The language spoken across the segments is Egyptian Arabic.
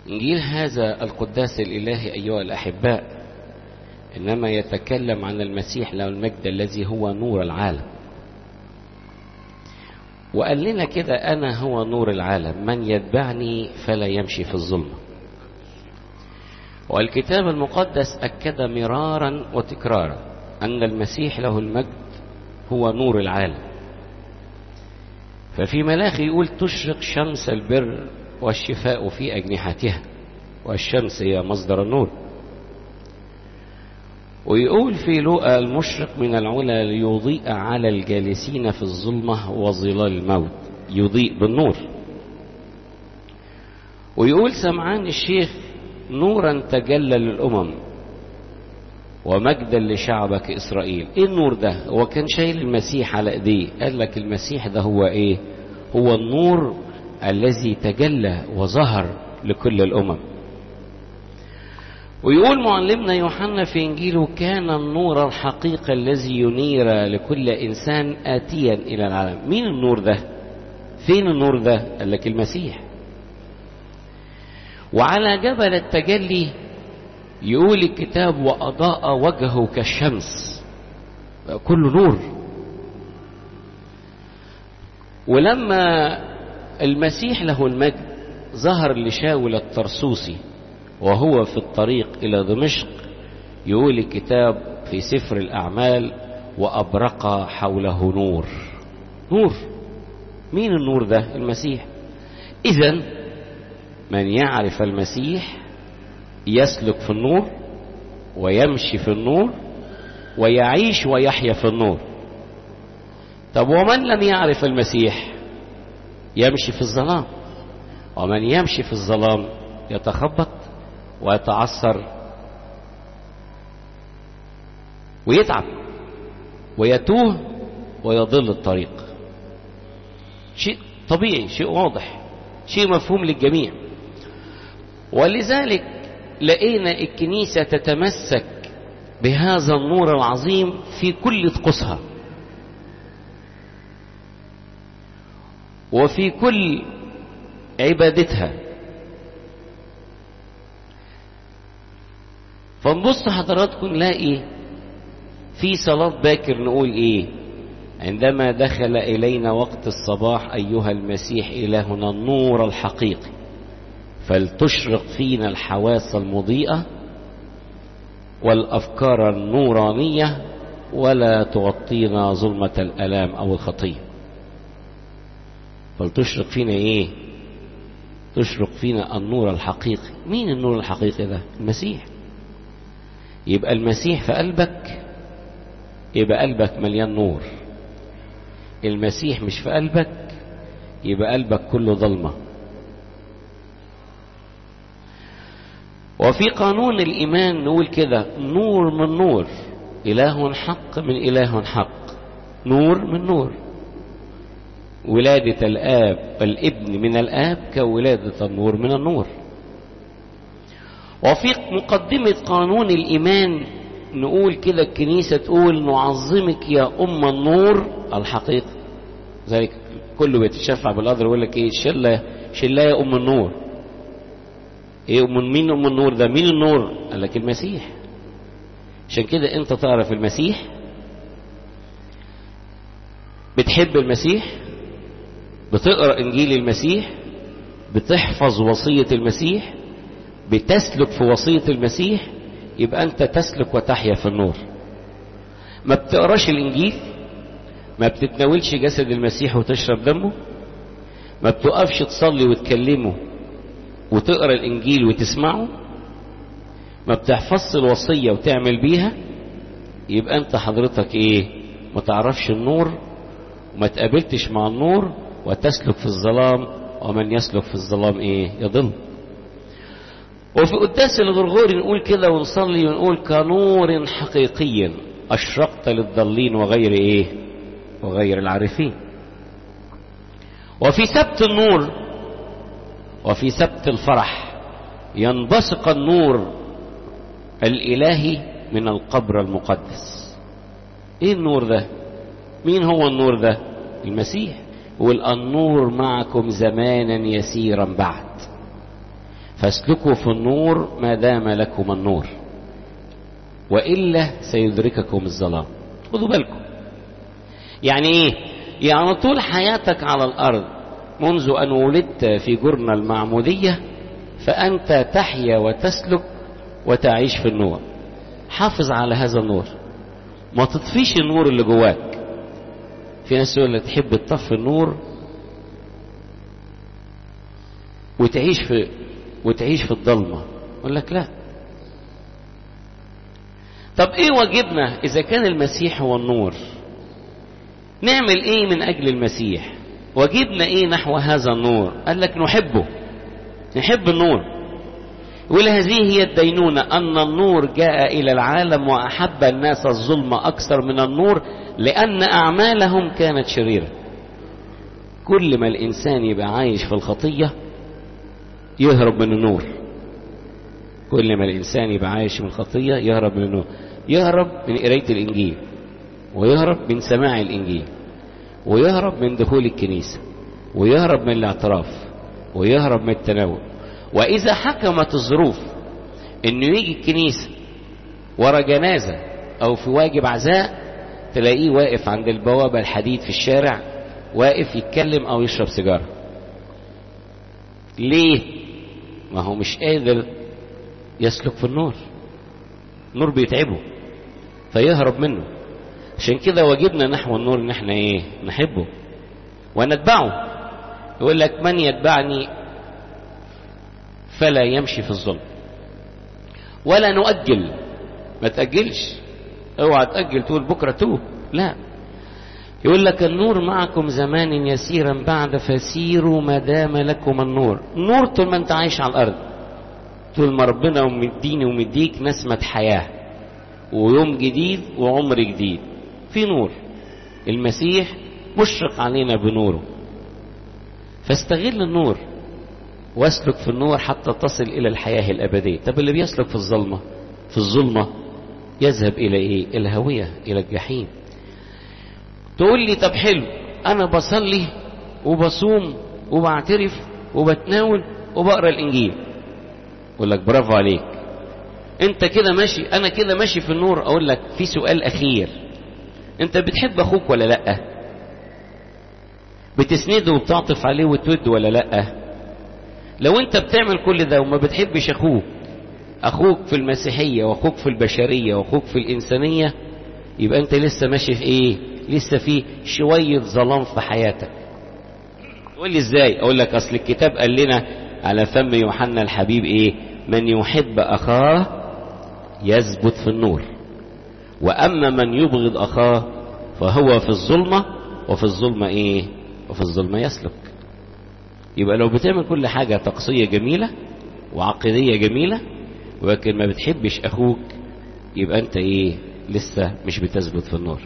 إنجيل هذا القداس الإلهي أيها الأحباء إنما يتكلم عن المسيح له المجد الذي هو نور العالم وقال لنا كده أنا هو نور العالم من يتبعني فلا يمشي في الظلمة والكتاب المقدس أكد مرارا وتكرارا أن المسيح له المجد هو نور العالم ففي ملاخي يقول تشرق شمس البر والشفاء في أجنحتها والشمس هي مصدر النور ويقول في لوقا المشرق من العلا ليضيء على الجالسين في الظلمة وظلال الموت يضيء بالنور ويقول سمعان الشيخ نورا تجلى للأمم ومجدا لشعبك إسرائيل إيه النور ده هو كان شايل المسيح على إيديه قال لك المسيح ده هو إيه هو النور الذي تجلى وظهر لكل الأمم ويقول معلمنا يوحنا في إنجيله كان النور الحقيقي الذي ينير لكل إنسان آتيا إلى العالم مين النور ده فين النور ده قال لك المسيح وعلى جبل التجلي يقول الكتاب وأضاء وجهه كالشمس كله نور ولما المسيح له المجد ظهر لشاول الطرسوسي وهو في الطريق إلى دمشق يقول الكتاب في سفر الأعمال وأبرق حوله نور نور مين النور ده المسيح إذا من يعرف المسيح يسلك في النور ويمشي في النور ويعيش ويحيا في النور طب ومن لم يعرف المسيح يمشي في الظلام ومن يمشي في الظلام يتخبط ويتعثر ويتعب ويتوه ويضل الطريق شيء طبيعي شيء واضح شيء مفهوم للجميع ولذلك لقينا الكنيسة تتمسك بهذا النور العظيم في كل طقوسها وفي كل عبادتها فنبص حضراتكم نلاقي في صلاة باكر نقول ايه عندما دخل إلينا وقت الصباح أيها المسيح إلهنا النور الحقيقي فلتشرق فينا الحواس المضيئة والأفكار النورانية ولا تغطينا ظلمة الألام أو الخطية فلتشرق فينا إيه تشرق فينا النور الحقيقي مين النور الحقيقي ده المسيح يبقى المسيح في قلبك يبقى قلبك مليان نور المسيح مش في قلبك يبقى قلبك كله ظلمه وفي قانون الإيمان نقول كده نور من نور إله حق من إله حق نور من نور ولادة الآب والابن من الآب كولادة النور من النور وفي مقدمة قانون الإيمان نقول كده الكنيسة تقول نعظمك يا أم النور الحقيقة ذلك كله بيتشفع بالقدر يقول لك ايه شلة شلة يا أم النور ايه من مين ام النور ده مين النور قال لك المسيح عشان كده انت تعرف المسيح بتحب المسيح بتقرا انجيل المسيح بتحفظ وصيه المسيح بتسلك في وصيه المسيح يبقى انت تسلك وتحيا في النور ما بتقراش الانجيل ما بتتناولش جسد المسيح وتشرب دمه ما بتقفش تصلي وتكلمه وتقرا الانجيل وتسمعه ما بتحفظش الوصيه وتعمل بيها يبقى انت حضرتك ايه ما تعرفش النور وما تقابلتش مع النور وتسلك في الظلام ومن يسلك في الظلام ايه يضل وفي قداس الغرغوري نقول كده ونصلي ونقول كنور حقيقي اشرقت للضالين وغير ايه وغير العارفين وفي سبت النور وفي سبت الفرح ينبثق النور الإلهي من القبر المقدس ايه النور ده مين هو النور ده المسيح يقول النور معكم زمانا يسيرا بعد فاسلكوا في النور ما دام لكم النور وإلا سيدرككم الظلام خدوا بالكم يعني ايه يعني طول حياتك على الأرض منذ أن ولدت في جرن المعمودية فأنت تحيا وتسلك وتعيش في النور حافظ على هذا النور ما تطفيش النور اللي جواك في ناس يقول لك تحب تطفي النور وتعيش في وتعيش في الضلمه يقول لك لا طب ايه واجبنا اذا كان المسيح هو النور نعمل ايه من اجل المسيح واجبنا ايه نحو هذا النور قال لك نحبه نحب النور يقول هذه هي الدينونة أن النور جاء إلى العالم وأحب الناس الظلم أكثر من النور لأن أعمالهم كانت شريرة كل ما الإنسان يبقى عايش في الخطية يهرب من النور كل ما الإنسان يبقى عايش من الخطية يهرب من النور يهرب من قراية الإنجيل ويهرب من سماع الإنجيل ويهرب من دخول الكنيسة ويهرب من الاعتراف ويهرب من التناول وإذا حكمت الظروف إنه يجي الكنيسة ورا جنازة أو في واجب عزاء تلاقيه واقف عند البوابة الحديد في الشارع واقف يتكلم أو يشرب سيجارة ليه؟ ما هو مش قادر يسلك في النور النور بيتعبه فيهرب منه عشان كده واجبنا نحو النور ان احنا ايه نحبه ونتبعه يقول لك من يتبعني فلا يمشي في الظلم ولا نؤجل ما تأجلش اوعى تأجل تقول بكرة توب لا يقول لك النور معكم زمان يسيرا بعد فسيروا ما دام لكم النور النور طول ما انت عايش على الارض طول ما ربنا ومديني ومديك نسمة حياة ويوم جديد وعمر جديد في نور المسيح مشرق علينا بنوره فاستغل النور واسلك في النور حتى تصل الى الحياة الابدية طب اللي بيسلك في الظلمة في الظلمة يذهب الى ايه الهوية الى الجحيم تقول لي طب حلو انا بصلي وبصوم وبعترف وبتناول وبقرا الانجيل اقول لك برافو عليك انت كده ماشي انا كده ماشي في النور اقول لك في سؤال اخير انت بتحب اخوك ولا لا بتسنده وبتعطف عليه وتود ولا لا لو انت بتعمل كل ده وما بتحبش اخوك اخوك في المسيحية واخوك في البشرية واخوك في الانسانية يبقى انت لسه ماشي في ايه لسه في شوية ظلام في حياتك تقول لي ازاي اقول لك اصل الكتاب قال لنا على فم يوحنا الحبيب ايه من يحب اخاه يثبت في النور واما من يبغض اخاه فهو في الظلمة وفي الظلمة ايه وفي الظلمة يسلك يبقى لو بتعمل كل حاجة تقصية جميلة وعقيدية جميلة ولكن ما بتحبش اخوك يبقى انت ايه لسه مش بتثبت في النور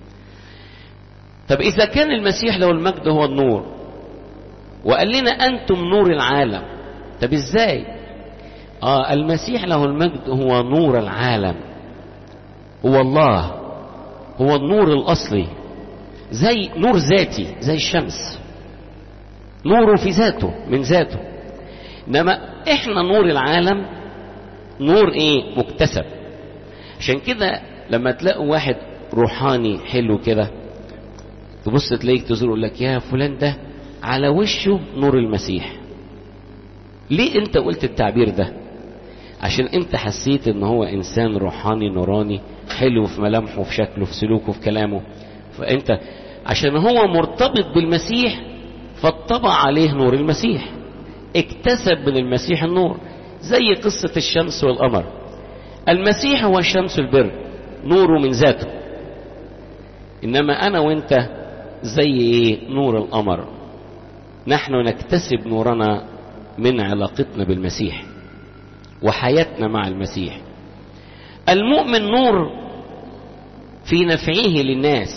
طب اذا كان المسيح له المجد هو النور وقال لنا انتم نور العالم طب ازاي اه المسيح له المجد هو نور العالم هو الله هو النور الاصلي زي نور ذاتي زي الشمس نوره في ذاته من ذاته انما احنا نور العالم نور ايه مكتسب عشان كده لما تلاقوا واحد روحاني حلو كده تبص تلاقيك تزور يقول لك يا فلان ده على وشه نور المسيح ليه انت قلت التعبير ده عشان انت حسيت ان هو انسان روحاني نوراني حلو في ملامحه في شكله في سلوكه في كلامه فانت عشان هو مرتبط بالمسيح فاطبع عليه نور المسيح اكتسب من المسيح النور زي قصة الشمس والقمر المسيح هو شمس البر نوره من ذاته انما انا وانت زي ايه نور القمر نحن نكتسب نورنا من علاقتنا بالمسيح وحياتنا مع المسيح المؤمن نور في نفعه للناس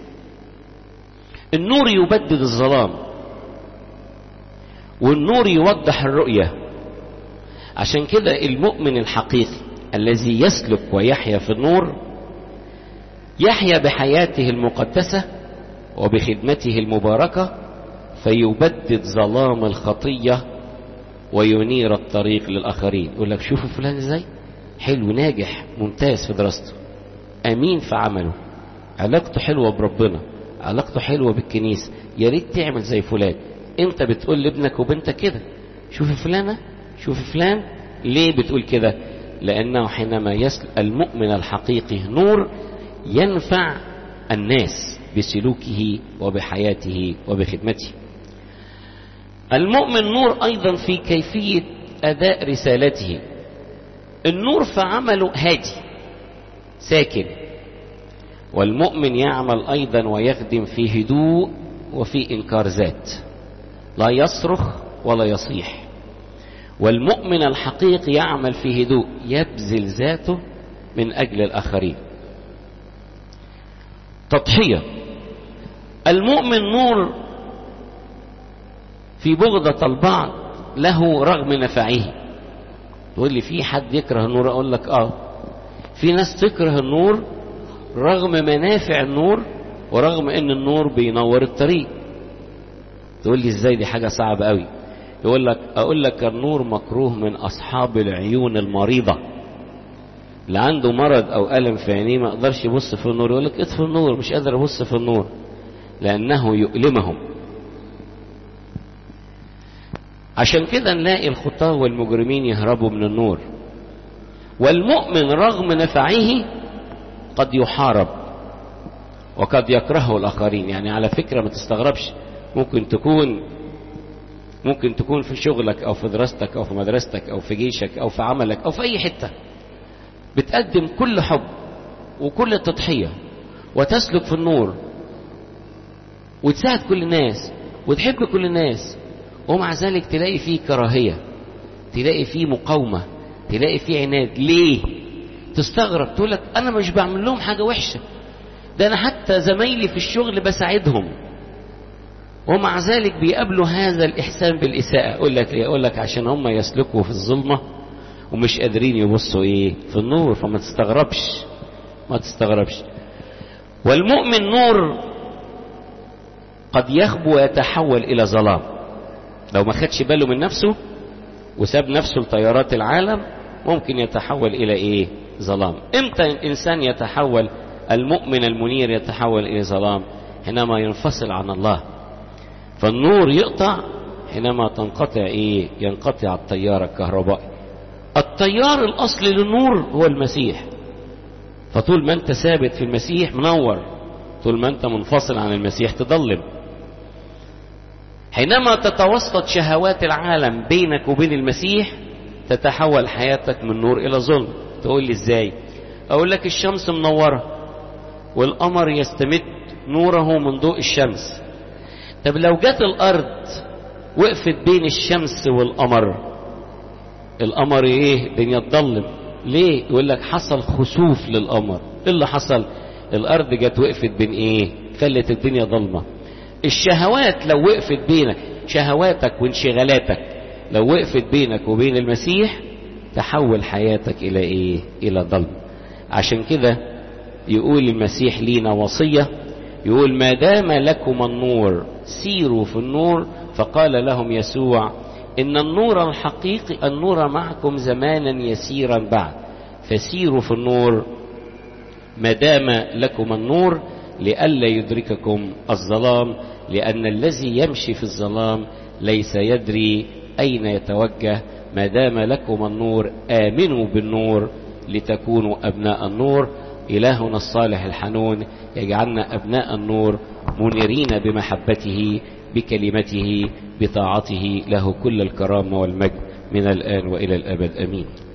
النور يبدد الظلام والنور يوضح الرؤيه عشان كده المؤمن الحقيقي الذي يسلك ويحيا في النور يحيا بحياته المقدسه وبخدمته المباركه فيبدد ظلام الخطيه وينير الطريق للآخرين يقول لك شوفوا فلان ازاي حلو ناجح ممتاز في دراسته أمين في عمله علاقته حلوة بربنا علاقته حلوة بالكنيسة يا ريت تعمل زي فلان انت بتقول لابنك وبنتك كده شوف فلانة شوف فلان ليه بتقول كده لأنه حينما يسل المؤمن الحقيقي نور ينفع الناس بسلوكه وبحياته وبخدمته المؤمن نور أيضا في كيفية أداء رسالته النور في عمله هادي ساكن والمؤمن يعمل أيضا ويخدم في هدوء وفي إنكار ذات لا يصرخ ولا يصيح والمؤمن الحقيقي يعمل في هدوء يبذل ذاته من أجل الآخرين تضحية المؤمن نور في بغضة البعض له رغم نفعه تقول لي في حد يكره النور اقول لك اه في ناس تكره النور رغم منافع النور ورغم ان النور بينور الطريق تقول لي ازاي دي حاجة صعبة قوي يقول لك اقول لك النور مكروه من اصحاب العيون المريضة اللي عنده مرض او الم في عينيه ما يقدرش يبص في النور يقول لك اطفي النور مش قادر ابص في النور لانه يؤلمهم عشان كده نلاقي الخطاة والمجرمين يهربوا من النور والمؤمن رغم نفعه قد يحارب وقد يكرهه الآخرين يعني على فكرة ما تستغربش ممكن تكون ممكن تكون في شغلك أو في دراستك أو في مدرستك أو في جيشك أو في عملك أو في أي حتة بتقدم كل حب وكل تضحية وتسلك في النور وتساعد كل الناس وتحب كل الناس ومع ذلك تلاقي فيه كراهية تلاقي فيه مقاومة تلاقي فيه عناد ليه تستغرب تقول لك انا مش بعمل لهم حاجة وحشة ده انا حتى زمايلي في الشغل بساعدهم ومع ذلك بيقابلوا هذا الاحسان بالاساءة اقول لك ليه اقول لك عشان هم يسلكوا في الظلمة ومش قادرين يبصوا ايه في النور فما تستغربش ما تستغربش والمؤمن نور قد يخبو ويتحول الى ظلام لو ما خدش باله من نفسه وساب نفسه لتيارات العالم ممكن يتحول الى ايه ظلام امتى الانسان يتحول المؤمن المنير يتحول الى ظلام حينما ينفصل عن الله فالنور يقطع حينما تنقطع ايه ينقطع التيار الكهربائي التيار الاصلي للنور هو المسيح فطول ما انت ثابت في المسيح منور طول ما انت منفصل عن المسيح تضلم حينما تتوسط شهوات العالم بينك وبين المسيح تتحول حياتك من نور الى ظلم تقول لي ازاي اقول لك الشمس منوره والقمر يستمد نوره من ضوء الشمس طب لو جت الارض وقفت بين الشمس والقمر القمر ايه الدنيا تضلم ليه يقول لك حصل خسوف للقمر ايه اللي حصل الارض جت وقفت بين ايه خلت الدنيا ضلمه الشهوات لو وقفت بينك شهواتك وانشغالاتك لو وقفت بينك وبين المسيح تحول حياتك الى ايه الى ظلم عشان كده يقول المسيح لينا وصية يقول ما دام لكم النور سيروا في النور فقال لهم يسوع ان النور الحقيقي النور معكم زمانا يسيرا بعد فسيروا في النور ما دام لكم النور لئلا يدرككم الظلام لأن الذي يمشي في الظلام ليس يدري أين يتوجه ما دام لكم النور آمنوا بالنور لتكونوا أبناء النور إلهنا الصالح الحنون يجعلنا أبناء النور منيرين بمحبته بكلمته بطاعته له كل الكرامة والمجد من الآن وإلى الأبد أمين